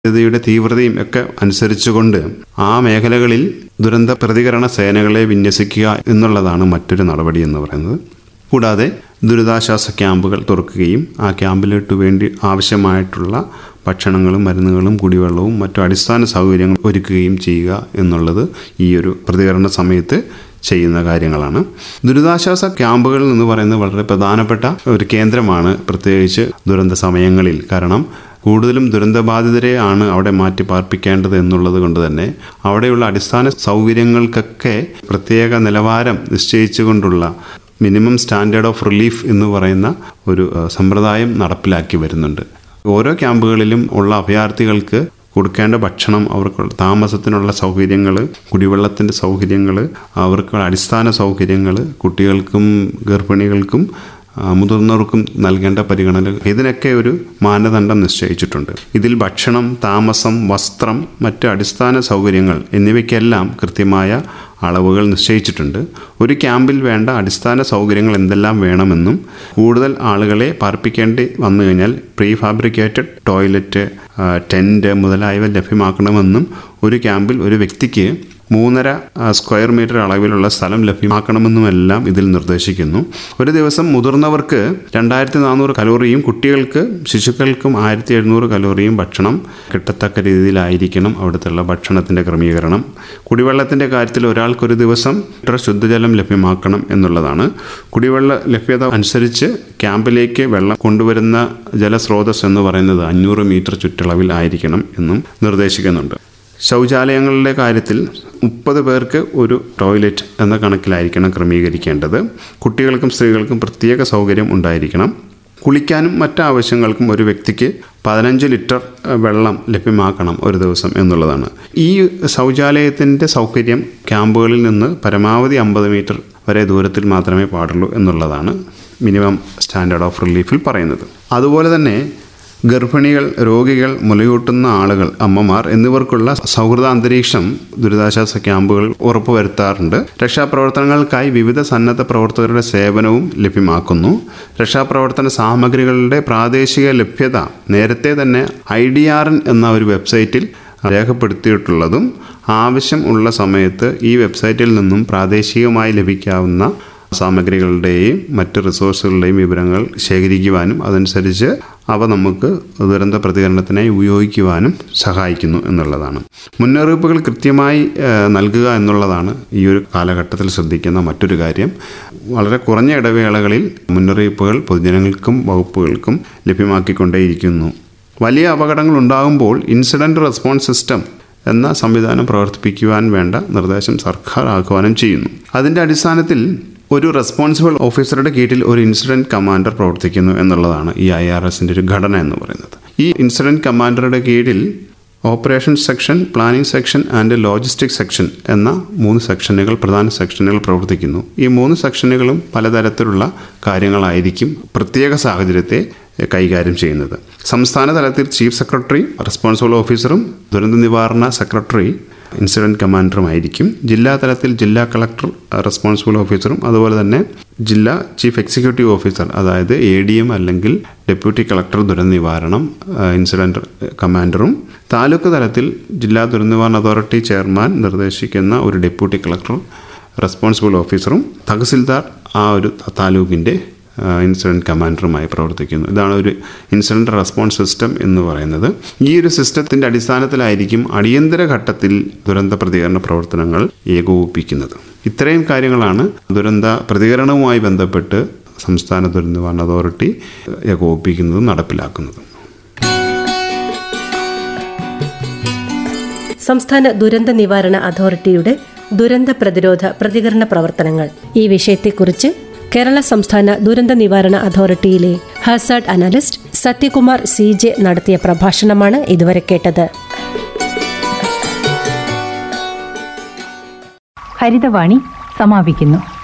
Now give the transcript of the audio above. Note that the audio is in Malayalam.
സാധ്യതയുടെ തീവ്രതയും ഒക്കെ അനുസരിച്ചുകൊണ്ട് ആ മേഖലകളിൽ ദുരന്ത പ്രതികരണ സേനകളെ വിന്യസിക്കുക എന്നുള്ളതാണ് മറ്റൊരു നടപടി എന്ന് പറയുന്നത് കൂടാതെ ദുരിതാശ്വാസ ക്യാമ്പുകൾ തുറക്കുകയും ആ ക്യാമ്പിലോട്ട് വേണ്ടി ആവശ്യമായിട്ടുള്ള ഭക്ഷണങ്ങളും മരുന്നുകളും കുടിവെള്ളവും മറ്റു അടിസ്ഥാന സൗകര്യങ്ങൾ ഒരുക്കുകയും ചെയ്യുക എന്നുള്ളത് ഈ ഒരു പ്രതികരണ സമയത്ത് ചെയ്യുന്ന കാര്യങ്ങളാണ് ദുരിതാശ്വാസ ക്യാമ്പുകൾ എന്ന് പറയുന്നത് വളരെ പ്രധാനപ്പെട്ട ഒരു കേന്ദ്രമാണ് പ്രത്യേകിച്ച് ദുരന്ത സമയങ്ങളിൽ കാരണം കൂടുതലും ദുരന്തബാധിതരെ ആണ് അവിടെ മാറ്റി പാർപ്പിക്കേണ്ടത് എന്നുള്ളത് കൊണ്ട് തന്നെ അവിടെയുള്ള അടിസ്ഥാന സൗകര്യങ്ങൾക്കൊക്കെ പ്രത്യേക നിലവാരം നിശ്ചയിച്ചുകൊണ്ടുള്ള മിനിമം സ്റ്റാൻഡേർഡ് ഓഫ് റിലീഫ് എന്ന് പറയുന്ന ഒരു ഏഹ്, സമ്പ്രദായം നടപ്പിലാക്കി വരുന്നുണ്ട് ഓരോ ക്യാമ്പുകളിലും ഉള്ള അഭയാർത്ഥികൾക്ക് കൊടുക്കേണ്ട ഭക്ഷണം അവർക്ക് താമസത്തിനുള്ള സൗകര്യങ്ങൾ കുടിവെള്ളത്തിൻ്റെ സൗകര്യങ്ങൾ അവർക്കുള്ള അടിസ്ഥാന സൗകര്യങ്ങൾ കുട്ടികൾക്കും ഗർഭിണികൾക്കും ആ, മുതിർന്നവർക്കും നൽകേണ്ട പരിഗണന ഇതിനൊക്കെ ഒരു മാനദണ്ഡം നിശ്ചയിച്ചിട്ടുണ്ട് ഇതിൽ ഭക്ഷണം താമസം വസ്ത്രം മറ്റ് അടിസ്ഥാന സൗകര്യങ്ങൾ എന്നിവയ്ക്കെല്ലാം കൃത്യമായ അളവുകൾ നിശ്ചയിച്ചിട്ടുണ്ട് ഒരു ക്യാമ്പിൽ വേണ്ട അടിസ്ഥാന സൗകര്യങ്ങൾ എന്തെല്ലാം വേണമെന്നും കൂടുതൽ ആളുകളെ പാർപ്പിക്കേണ്ടി വന്നു കഴിഞ്ഞാൽ പ്രീ ഫാബ്രിക്കേറ്റഡ് ടോയ്ലറ്റ് ആ, ടെൻറ്റ് മുതലായവ ലഭ്യമാക്കണമെന്നും ഒരു ക്യാമ്പിൽ ഒരു വ്യക്തിക്ക് മൂന്നര ആ, സ്ക്വയർ മീറ്റർ അളവിലുള്ള സ്ഥലം ലഭ്യമാക്കണമെന്നുമെല്ലാം ഇതിൽ നിർദ്ദേശിക്കുന്നു ഒരു ദിവസം മുതിർന്നവർക്ക് രണ്ടായിരത്തി നാനൂറ് കലോറിയും കുട്ടികൾക്ക് ശിശുക്കൾക്കും ആയിരത്തി എഴുന്നൂറ് കലോറിയും ഭക്ഷണം കിട്ടത്തക്ക രീതിയിലായിരിക്കണം അവിടുത്തെ ഭക്ഷണത്തിൻ്റെ ക്രമീകരണം കുടിവെള്ളത്തിൻ്റെ കാര്യത്തിൽ ഒരാൾക്കൊരു ദിവസം ലിറ്റർ ശുദ്ധജലം ലഭ്യമാക്കണം എന്നുള്ളതാണ് കുടിവെള്ള ലഭ്യത അനുസരിച്ച് ക്യാമ്പിലേക്ക് വെള്ളം കൊണ്ടുവരുന്ന ജലസ്രോതസ് എന്ന് പറയുന്നത് അഞ്ഞൂറ് മീറ്റർ ചുറ്റളവിൽ ആയിരിക്കണം എന്നും നിർദ്ദേശിക്കുന്നുണ്ട് ശൗചാലയങ്ങളുടെ കാര്യത്തിൽ മുപ്പത് പേർക്ക് ഒരു ടോയ്ലറ്റ് എന്ന കണക്കിലായിരിക്കണം ക്രമീകരിക്കേണ്ടത് കുട്ടികൾക്കും സ്ത്രീകൾക്കും പ്രത്യേക സൗകര്യം ഉണ്ടായിരിക്കണം കുളിക്കാനും മറ്റ് ആവശ്യങ്ങൾക്കും ഒരു വ്യക്തിക്ക് പതിനഞ്ച് ലിറ്റർ അഹ്, വെള്ളം ലഭ്യമാക്കണം ഒരു ദിവസം എന്നുള്ളതാണ് ഈ ശൗചാലയത്തിൻ്റെ സൗകര്യം ക്യാമ്പുകളിൽ നിന്ന് പരമാവധി അമ്പത് മീറ്റർ വരെ ദൂരത്തിൽ മാത്രമേ പാടുള്ളൂ എന്നുള്ളതാണ് മിനിമം സ്റ്റാൻഡേർഡ് ഓഫ് റിലീഫിൽ പറയുന്നത് അതുപോലെ തന്നെ ഗർഭിണികൾ രോഗികൾ മുലയൂട്ടുന്ന ആളുകൾ അമ്മമാർ എന്നിവർക്കുള്ള സൗഹൃദ അന്തരീക്ഷം ദുരിതാശ്വാസ ക്യാമ്പുകൾ ഉറപ്പുവരുത്താറുണ്ട് രക്ഷാപ്രവർത്തനങ്ങൾക്കായി വിവിധ സന്നദ്ധ പ്രവർത്തകരുടെ സേവനവും ലഭ്യമാക്കുന്നു രക്ഷാപ്രവർത്തന സാമഗ്രികളുടെ പ്രാദേശിക ലഭ്യത നേരത്തെ തന്നെ ഐ ഡി ആർ എൻ എന്ന ഒരു വെബ്സൈറ്റിൽ രേഖപ്പെടുത്തിയിട്ടുള്ളതും ആവശ്യം ഉള്ള സമയത്ത് ഈ വെബ്സൈറ്റിൽ നിന്നും പ്രാദേശികമായി ലഭിക്കാവുന്ന സാമഗ്രികളുടെയും മറ്റ് റിസോഴ്സുകളുടെയും വിവരങ്ങൾ ശേഖരിക്കുവാനും അതനുസരിച്ച് അവ നമുക്ക് ദുരന്ത പ്രതികരണത്തിനായി ഉപയോഗിക്കുവാനും സഹായിക്കുന്നു എന്നുള്ളതാണ് മുന്നറിയിപ്പുകൾ കൃത്യമായി ഏഹ്, നൽകുക എന്നുള്ളതാണ് ഈ ഒരു കാലഘട്ടത്തിൽ ശ്രദ്ധിക്കുന്ന മറ്റൊരു കാര്യം വളരെ കുറഞ്ഞ ഇടവേളകളിൽ മുന്നറിയിപ്പുകൾ പൊതുജനങ്ങൾക്കും വകുപ്പുകൾക്കും ലഭ്യമാക്കിക്കൊണ്ടേയിരിക്കുന്നു വലിയ അപകടങ്ങൾ ഉണ്ടാകുമ്പോൾ ഇൻസിഡൻറ്റ് റെസ്പോൺസ് സിസ്റ്റം എന്ന സംവിധാനം പ്രവർത്തിപ്പിക്കുവാൻ വേണ്ട നിർദ്ദേശം സർക്കാർ ആഹ്വാനം ചെയ്യുന്നു അതിൻ്റെ അടിസ്ഥാനത്തിൽ ഒരു റെസ്പോൺസിബിൾ ഓഫീസറുടെ കീഴിൽ ഒരു ഇൻസിഡൻറ്റ് കമാൻഡർ പ്രവർത്തിക്കുന്നു എന്നുള്ളതാണ് ഈ ഐ ആർ എസിൻ്റെ ഒരു ഘടന എന്ന് പറയുന്നത് ഈ ഇൻസിഡൻറ്റ് കമാൻഡറുടെ കീഴിൽ operation section planning section and logistic section എന്ന മൂന്ന് സെക്ഷനുകൾ പ്രധാന സെക്ഷനുകൾ പ്രവർത്തിക്കുന്നു ഈ മൂന്ന് സെക്ഷനുകളും പലതരത്തിലുള്ള കാര്യങ്ങളായിരിക്കും പ്രത്യേക സാഹചര്യത്തെ കൈകാര്യം ചെയ്യുന്നത് സംസ്ഥാന തലത്തിൽ ചീഫ് സെക്രട്ടറി റെസ്പോൺസിബിൾ ഓഫീസറും ദുരന്ത നിവാരണ സെക്രട്ടറി ഇൻസിഡൻറ്റ് കമാൻഡറുമായിരിക്കും ജില്ലാ തലത്തിൽ ജില്ലാ കളക്ടർ റെസ്പോൺസിബിൾ ഓഫീസറും അതുപോലെ തന്നെ ജില്ലാ ചീഫ് എക്സിക്യൂട്ടീവ് ഓഫീസർ അതായത് എ ഡി എം അല്ലെങ്കിൽ ഡെപ്യൂട്ടി കളക്ടർ ദുരന്ത നിവാരണം ഇൻസിഡൻറ്റ് കമാൻഡറും താലൂക്ക് തലത്തിൽ ജില്ലാ ദുരന്ത നിവാരണ അതോറിറ്റി ചെയർമാൻ നിർദ്ദേശിക്കുന്ന ഒരു ഡെപ്യൂട്ടി കളക്ടർ റെസ്പോൺസിബിൾ ഓഫീസറും തഹസിൽദാർ ആ ഒരു താലൂക്കിൻ്റെ ഇൻസിഡൻറ്റ് കമാൻഡറുമായി പ്രവർത്തിക്കുന്നു ഇതാണ് ഒരു ഇൻസിഡൻറ്റ് റെസ്പോൺസ് സിസ്റ്റം എന്ന് പറയുന്നത് ഈ ഒരു സിസ്റ്റത്തിൻ്റെ അടിസ്ഥാനത്തിലായിരിക്കും അടിയന്തര ഘട്ടത്തിൽ ദുരന്ത പ്രതികരണ പ്രവർത്തനങ്ങൾ ഏകോപിപ്പിക്കുന്നത് ഇത്രയും കാര്യങ്ങളാണ് ദുരന്ത പ്രതികരണവുമായി ബന്ധപ്പെട്ട് സംസ്ഥാന ദുരന്ത നിവാരണ അതോറിറ്റി ഏകോപിപ്പിക്കുന്നതും നടപ്പിലാക്കുന്നതും സംസ്ഥാന ദുരന്ത നിവാരണ അതോറിറ്റിയുടെ ദുരന്ത പ്രതിരോധ പ്രതികരണ പ്രവർത്തനങ്ങൾ ഈ വിഷയത്തെക്കുറിച്ച് കേരള സംസ്ഥാന ദുരന്ത നിവാരണ അതോറിറ്റിയിലെ hazard analyst Sathyakumar C J നടത്തിയ പ്രഭാഷണമാണ് ഇതുവരെ കേട്ടത് ഹരിതവാണി സമാപിക്കുന്നു